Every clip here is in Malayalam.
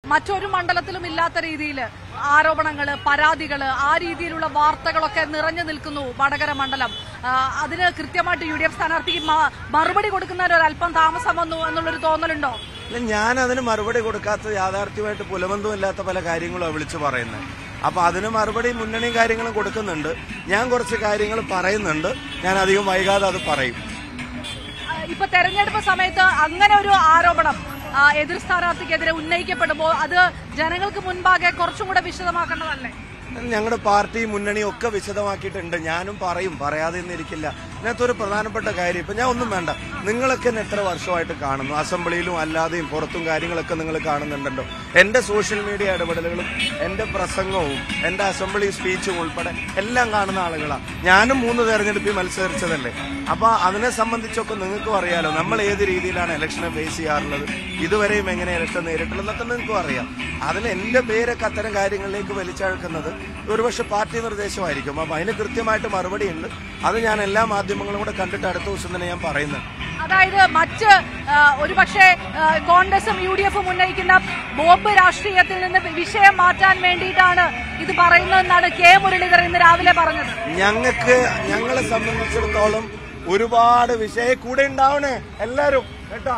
മറ്റൊരു മണ്ഡലത്തിലും ഇല്ലാത്ത രീതിയിൽ ആരോപണങ്ങള് പരാതികള് ആ രീതിയിലുള്ള വാർത്തകളൊക്കെ നിറഞ്ഞു നിൽക്കുന്നു വടകര മണ്ഡലം ആ, അതിന് കൃത്യമായിട്ട് യു ഡി എഫ് സ്ഥാനാർത്ഥിക്ക് മ- മറുപടി കൊടുക്കുന്നതിന് ഒരു അല്പം താമസം വന്നു എന്നുള്ളൊരു തോന്നലുണ്ടോ അല്ല, ഞാൻ അതിന് മറുപടി കൊടുക്കാത്ത യാഥാർത്ഥ്യമായിട്ട് പുലബന്ധമില്ലാത്ത പല കാര്യങ്ങളും വിളിച്ചു പറയുന്നത് അപ്പൊ അതിന് മറുപടി മുന്നണിയും കാര്യങ്ങളും കൊടുക്കുന്നുണ്ട് ഞാൻ കുറച്ച് കാര്യങ്ങൾ പറയുന്നുണ്ട് ഞാൻ അധികം വൈകാതെ അത് പറയും ആ, ഇപ്പൊ തെരഞ്ഞെടുപ്പ് സമയത്ത് അങ്ങനെ ഒരു ആരോപണം ആ, എതിർ സ്ഥാനാർത്ഥിക്കെതിരെ ഉന്നയിക്കപ്പെടുമ്പോൾ അത് ജനങ്ങൾക്ക് മുൻപാകെ കുറച്ചും കൂടെ വിശദമാക്കേണ്ടതല്ലേ ഞങ്ങളുടെ പാർട്ടി മുന്നണി ഒക്കെ വിശദമാക്കിയിട്ടുണ്ട് ഞാനും പറയും പറയാതെ ഇരിക്കില്ല ഇതിനകത്ത് ഒരു പ്രധാനപ്പെട്ട കാര്യം ഇപ്പൊ ഞാൻ ഒന്നും വേണ്ട നിങ്ങളൊക്കെ എന്നെ എത്ര വർഷമായിട്ട് കാണുന്നു അസംബ്ലിയിലും അല്ലാതെയും പുറത്തും കാര്യങ്ങളൊക്കെ നിങ്ങൾ കാണുന്നുണ്ടല്ലോ എന്റെ സോഷ്യൽ മീഡിയ ഇടപെടലുകളും എന്റെ പ്രസംഗവും എന്റെ അസംബ്ലി സ്പീച്ചും ഉൾപ്പെടെ എല്ലാം കാണുന്ന ആളുകളാണ് ഞാനും മൂന്ന് തെരഞ്ഞെടുപ്പിൽ മത്സരിച്ചതല്ലേ അപ്പൊ അതിനെ സംബന്ധിച്ചൊക്കെ നിങ്ങൾക്കും അറിയാലോ നമ്മൾ ഏത് രീതിയിലാണ് ഇലക്ഷനെ ഫേസ് ചെയ്യാറുള്ളത് ഇതുവരെയും എങ്ങനെ ഇലക്ഷൻ നേരിട്ടുള്ളതൊക്കെ നിങ്ങൾക്കും അറിയാം അതിൽ എന്റെ പേരൊക്കെ അത്തരം കാര്യങ്ങളിലേക്ക് വലിച്ചഴക്കുന്നത് ഒരുപക്ഷെ പാർട്ടി നിർദ്ദേശമായിരിക്കും അപ്പൊ അതിന് കൃത്യമായിട്ട് മറുപടി ഉണ്ട് അത് ഞാൻ എല്ലാ മാധ്യമങ്ങളും കൂടെ കണ്ടിട്ട് അടുത്ത ദിവസം തന്നെ ഞാൻ പറയുന്നുണ്ട് അതായത് മറ്റ് ആ, ഒരുപക്ഷെ ആ, കോൺഗ്രസും യു ഡി എഫും ഉന്നയിക്കുന്ന ബോംബ് രാഷ്ട്രീയത്തിൽ നിന്ന് വിഷയം മാറ്റാൻ വേണ്ടിയിട്ടാണ് ഇത് പറയുന്നതെന്നാണ് കെ മുരളീധരൻ ഇന്ന് രാവിലെ പറഞ്ഞത് ഞങ്ങൾക്ക് ഞങ്ങളെ സംബന്ധിച്ചിടത്തോളം ഒരുപാട് വിഷയ കൂടെ ഉണ്ടാവണേ എല്ലാരും കേട്ടോ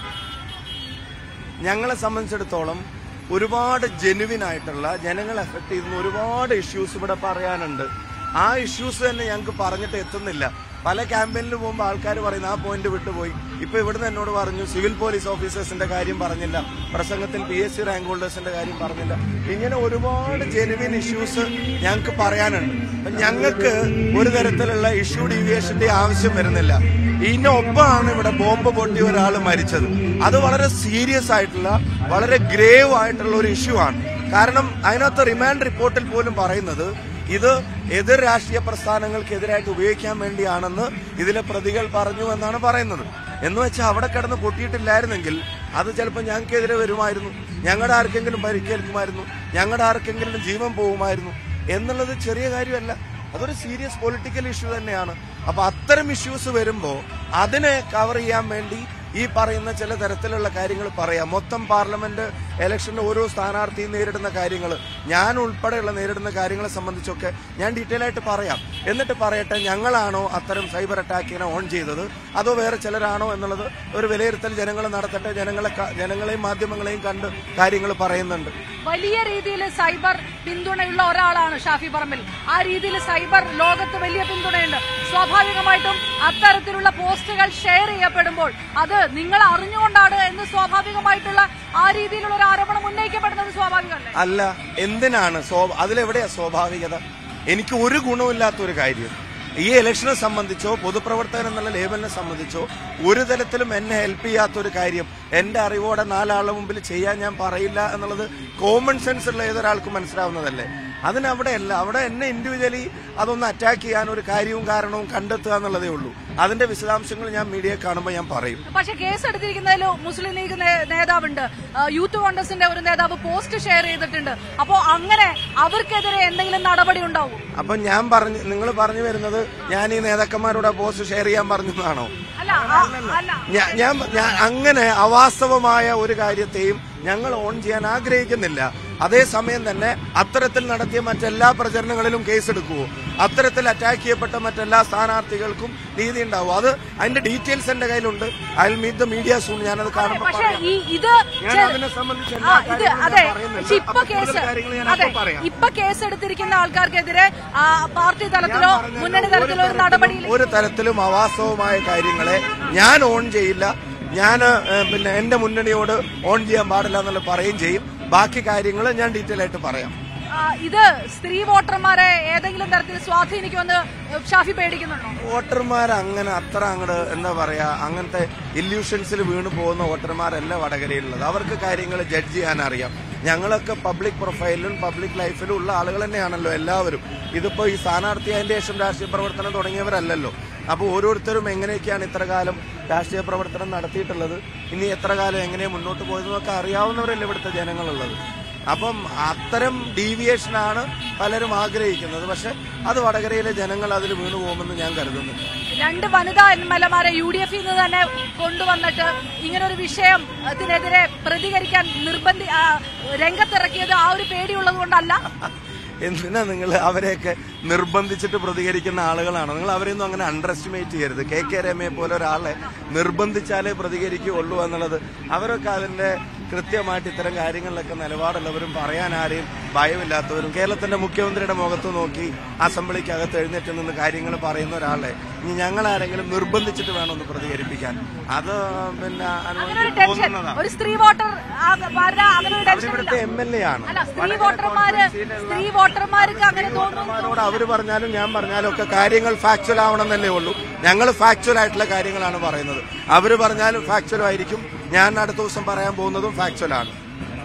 ഞങ്ങളെ സംബന്ധിച്ചിടത്തോളം ഒരുപാട് ജെനുവിൻ ആയിട്ടുള്ള ജനങ്ങളെ എഫക്ട് ചെയ്യുന്ന ഒരുപാട് ഇഷ്യൂസ് ഇവിടെ പറയാനുണ്ട് ആ ഇഷ്യൂസ് തന്നെ ഞങ്ങൾക്ക് പറഞ്ഞിട്ട് എത്തുന്നില്ല പല ക്യാമ്പയിനിൽ പോകുമ്പോൾ ആൾക്കാർ പറയുന്ന ആ പോയിന്റ് വിട്ടുപോയി ഇപ്പൊ ഇവിടുന്ന് എന്നോട് പറഞ്ഞു സിവിൽ പോലീസ് ഓഫീസേഴ്സിന്റെ കാര്യം പറഞ്ഞില്ല പ്രസംഗത്തിൽ പി എസ് സി റാങ്ക് ഹോൾഡേഴ്സിന്റെ കാര്യം പറഞ്ഞില്ല ഇങ്ങനെ ഒരുപാട് ജെനുവിൻ ഇഷ്യൂസ് ഞങ്ങൾക്ക് പറയാനുണ്ട് അപ്പൊ ഞങ്ങൾക്ക് ഒരു തരത്തിലുള്ള ഇഷ്യൂ ഡീവിയേഷന്റെ ആവശ്യം വരുന്നില്ല ഇതിനൊപ്പമാണ് ഇവിടെ ബോംബ് പൊട്ടി ഒരാൾ മരിച്ചത് അത് വളരെ സീരിയസ് ആയിട്ടുള്ള വളരെ ഗ്രേവ് ആയിട്ടുള്ള ഒരു ഇഷ്യൂ ആണ് കാരണം അതിനകത്ത് റിമാൻഡ് റിപ്പോർട്ടിൽ പോലും പറയുന്നത് ഇത് എതിർ രാഷ്ട്രീയ പ്രസ്ഥാനങ്ങൾക്കെതിരായിട്ട് ഉപയോഗിക്കാൻ വേണ്ടിയാണെന്ന് ഇതിലെ പ്രതികൾ പറഞ്ഞു എന്നാണ് പറയുന്നത് എന്ന് വെച്ചാൽ അവിടെ കിടന്ന് പൊട്ടിയിട്ടില്ലായിരുന്നെങ്കിൽ അത് ചിലപ്പോൾ ഞങ്ങൾക്കെതിരെ വരുമായിരുന്നു ഞങ്ങളുടെ ആർക്കെങ്കിലും പരിക്കേൽക്കുമായിരുന്നു ഞങ്ങളുടെ ആർക്കെങ്കിലും ജീവൻ പോകുമായിരുന്നു എന്നുള്ളത് ചെറിയ കാര്യമല്ല അതൊരു സീരിയസ് പൊളിറ്റിക്കൽ ഇഷ്യൂ തന്നെയാണ് അപ്പൊ അത്തരം ഇഷ്യൂസ് വരുമ്പോ അതിനെ കവർ ചെയ്യാൻ വേണ്ടി ഈ പറയുന്ന ചില തരത്തിലുള്ള കാര്യങ്ങൾ പറയാം മൊത്തം പാർലമെന്റ് ഇലക്ഷന്റെ ഓരോ സ്ഥാനാർത്ഥിയും നേരിടുന്ന കാര്യങ്ങൾ ഞാൻ ഉൾപ്പെടെയുള്ള നേരിടുന്ന കാര്യങ്ങളെ സംബന്ധിച്ചൊക്കെ ഞാൻ ഡീറ്റെയിൽ ആയിട്ട് പറയാം എന്നിട്ട് പറയട്ടെ ഞങ്ങളാണോ അത്തരം സൈബർ അറ്റാക്കിനെ ഓൺ ചെയ്തത് അതോ വേറെ ചിലരാണോ എന്നുള്ളത് ഒരു വിലയിരുത്തൽ ജനങ്ങൾ നടത്തട്ടെ ജനങ്ങളെ ക- ജനങ്ങളെയും മാധ്യമങ്ങളെയും കണ്ട് കാര്യങ്ങൾ പറയുന്നുണ്ട് വലിയ രീതിയിൽ സൈബർ പിന്തുണയുള്ള ഒരാളാണ് ഷാഫി പറമ്പിൽ ആ രീതിയിൽ സൈബർ ലോകത്ത് വലിയ പിന്തുണയുണ്ട് സ്വാഭാവികമായിട്ടും അത്തരത്തിലുള്ള പോസ്റ്റുകൾ ഷെയർ ചെയ്യപ്പെടുമ്പോൾ അത് നിങ്ങൾ അറിഞ്ഞുകൊണ്ടാണ് എന്ന് സ്വാഭാവികമായിട്ടുള്ള ആ രീതിയിലുള്ള ഒരു ആരോപണം ഉന്നയിക്കപ്പെടുന്നത് സ്വാഭാവികമല്ലേ അല്ല എന്തിനാണ് സ്വ- അതിലെവിടെയാ സ്വാഭാവികത എനിക്ക് ഒരു ഗുണമില്ലാത്ത ഒരു കാര്യം ഈ ഇലക്ഷനെ സംബന്ധിച്ചോ പൊതുപ്രവർത്തകൻ എന്നുള്ള ലേബലിനെ സംബന്ധിച്ചോ ഒരു തരത്തിലും എന്നെ ഹെൽപ്പ് ചെയ്യാത്ത ഒരു കാര്യം എന്റെ അറിവോടെ നാലാളുടെ മുമ്പിൽ ചെയ്യാൻ ഞാൻ പറയില്ല എന്നുള്ളത് കോമൺ സെൻസ് ഉള്ള ഏതൊരാൾക്കും മനസ്സിലാവുന്നതല്ലേ അതിനവിടെയല്ല അവിടെ എന്നെ ഇൻഡിവിജ്വലി അതൊന്ന് അറ്റാക്ക് ചെയ്യാൻ ഒരു കാര്യവും കാരണവും കണ്ടെത്തുക എന്നുള്ളതേ ഉള്ളൂ അതിന്റെ വിശദാംശങ്ങൾ ഞാൻ മീഡിയ കാണുമ്പോൾ ഞാൻ പറയും പക്ഷെ കേസ് എടുത്തിരിക്കുന്നതിൽ മുസ്ലിം ലീഗ് നേ- നേതാവുണ്ട് ആ, യൂത്ത് കോൺഗ്രസിന്റെ ഒരു നേതാവ് പോസ്റ്റ് ഷെയർ ചെയ്തിട്ടുണ്ട് അപ്പോ അങ്ങനെ അവർക്കെതിരെ എന്തെങ്കിലും നടപടി ഉണ്ടാവും അപ്പൊ ഞാൻ പറഞ്ഞു നിങ്ങൾ പറഞ്ഞു വരുന്നത് ഞാൻ ഈ നേതാക്കന്മാരോട് ആ പോസ്റ്റ് ഷെയർ ചെയ്യാൻ പറഞ്ഞതാണോ അല്ല ആ- അല്ല ഞാ- ഞാൻ ഞാൻ അങ്ങനെ അവാസ്തവമായ ഒരു കാര്യത്തെയും ഞങ്ങൾ ഓൺ ചെയ്യാൻ ആഗ്രഹിക്കുന്നില്ല അതേസമയം തന്നെ അത്തരത്തിൽ നടത്തിയ മറ്റെല്ലാ പ്രചരണങ്ങളിലും കേസെടുക്കുവോ അത്തരത്തിൽ അറ്റാക്ക് ചെയ്യപ്പെട്ട മറ്റെല്ലാ സ്ഥാനാർത്ഥികൾക്കും നീതി ഉണ്ടാവും അത് അതിന്റെ ഡീറ്റെയിൽസ് എന്റെ കയ്യിലുണ്ട് I meet the media soon ഞാനത് കാണുമ്പോൾ പക്ഷെ പറയാം. ഈ ഇത് ഞാൻ ചെ- അതിനെ സംബന്ധിച്ച് ആ, എല്ലാ ഇത് കാര്യങ്ങളും ഞാൻ അതെ പറയുന്നുണ്ട്. പക്ഷെ ഇപ്പൊ അപ്പോൾ കേസ് കൂടുതൽ കാര്യങ്ങൾ ഞാൻ അതെ അപ്പോൾ പറയാം. ഇപ്പൊ കേസ് എടുത്തിരിക്കുന്ന ആൾക്കാർക്കെതിരെ ആ, പാർട്ടി തലത്തിലോ ഞാൻ പറഞ്ഞല്ലോ, മുന്നണി ഒരു തലത്തിലോ ഒരു തരത്തിലും- നടപടിയിൽ ഒരു തരത്തിലും അവാസ്തവമായ കാര്യങ്ങളെ ഞാൻ ഓൺ ചെയ്യില്ല ഞാൻ പിന്നെ എന്റെ മുന്നണിയോട് ഓൺ ചെയ്യാൻ പാടില്ല എന്നുള്ളത് പറയുകയും ചെയ്യും ബാക്കി കാര്യങ്ങൾ ഞാൻ ഡീറ്റെയിൽ ആയിട്ട് പറയാം ആ, ഇത് സ്ത്രീ വോട്ടർമാരെ ഏതെങ്കിലും തരത്തിൽ സ്വാധീനിക്കുമെന്ന് ഷാഫി പേടിക്കുന്നുണ്ടോ വോട്ടർമാർ അങ്ങനെ അത്ര അങ്ങോട്ട് എന്താ പറയാ അങ്ങനത്തെ ഇല്യൂഷൻസിൽ വീണു പോകുന്ന വോട്ടർമാരല്ല വടകരയിലുള്ളത് അവർക്ക് കാര്യങ്ങൾ ജഡ്ജ് ചെയ്യാൻ അറിയാം ഞങ്ങളൊക്കെ പബ്ലിക് പ്രൊഫൈലിലും പബ്ലിക് ലൈഫിലും ഉള്ള ആളുകൾ തന്നെയാണല്ലോ എല്ലാവരും ഇതിപ്പോ ഈ സ്ഥാനാർത്ഥി അതിന്റെ ശേഷം രാഷ്ട്രീയ പ്രവർത്തനം തുടങ്ങിയവരല്ലല്ലോ അപ്പോൾ ഓരോരുത്തരും എങ്ങനെയൊക്കെയാണ് ഇത്ര കാലം രാഷ്ട്രീയ പ്രവർത്തനം നടത്തിയിട്ടുള്ളത് ഇനി എത്ര കാലം എങ്ങനെ മുന്നോട്ട് പോയതെന്നൊക്കെ അറിയാവുന്നവരല്ലേ ഇവിടുത്തെ ജനങ്ങളുള്ളത് അപ്പം അത്തരം ഡീവിയേഷനാണ് പലരും ആഗ്രഹിക്കുന്നത് പക്ഷെ അത് വടകരയിലെ ജനങ്ങൾ അതിൽ വീണു പോകുമെന്ന് ഞാൻ കരുതുന്നു രണ്ട് വനിതാ എം എൽ എമാരെ യു ഡി എഫിൽ നിന്ന് തന്നെ കൊണ്ടുവന്നിട്ട് ഇങ്ങനൊരു വിഷയം അതിനെതിരെ പ്രതികരിക്കാൻ നിർബന്ധി ആ, രംഗത്തിറക്കിയത് ആ ഒരു പേടിയുള്ളത് കൊണ്ടല്ല എന്തിനാ നിങ്ങൾ അവരെയൊക്കെ നിർബന്ധിച്ചിട്ട് പ്രതികരിക്കുന്ന ആളുകളാണ് നിങ്ങൾ അവരെയൊന്നും അങ്ങനെ അണ്ടർ എസ്റ്റിമേറ്റ് ചെയ്യരുത് കെ കെ രമയെ പോലെ ഒരാളെ നിർബന്ധിച്ചാലേ പ്രതികരിക്കുകയുള്ളൂ എന്നുള്ളത് അവരൊക്കെ അതിന്റെ കൃത്യമായിട്ട് ഇത്തരം കാര്യങ്ങളിലൊക്കെ നിലപാടുള്ളവരും പറയാൻ ആരെയും ഭയമില്ലാത്തവരും കേരളത്തിന്റെ മുഖ്യമന്ത്രിയുടെ മുഖത്ത് നോക്കി അസംബ്ലിക്കകത്ത് എഴുന്നേറ്റ് നിന്ന് കാര്യങ്ങൾ പറയുന്ന ഒരാളെ ഇനി ഞങ്ങൾ ആരെങ്കിലും നിർബന്ധിച്ചിട്ട് വേണം ഒന്ന് പ്രതികരിപ്പിക്കാൻ അത് പിന്നെ അങ്ങനെ ഒരു അനുഭവിച്ച് ടെൻഷൻ തോന്നുന്നതാണ് ഒരു സ്ത്രീ വോട്ടർ ആ, വരുടെ അങ്ങനെ ഒരു ടെൻഷൻ അവരിവിടുത്തെ എം എൽ എ ആണ് അല്ല സ്ത്രീ വോട്ടർമാര് സ്ത്രീ വോട്ടർമാർക്ക് അങ്ങനെ തോന്നുന്നു അവരോട് അവര് പറഞ്ഞാലും ഞാൻ പറഞ്ഞാലും ഒക്കെ കാര്യങ്ങൾ ഫാക്ച്വൽ ആവണമെന്നല്ലേ ഉള്ളൂ ഞങ്ങൾ ഫാക്ച്വൽ ആയിട്ടുള്ള കാര്യങ്ങളാണ് പറയുന്നത് അവര് പറഞ്ഞാലും ഫാക്ച്വൽ ആയിരിക്കും ഞാൻ അടുത്ത ദിവസം പറയാൻ പോകുന്നതും ഫാക്ച്വൽ ആണ്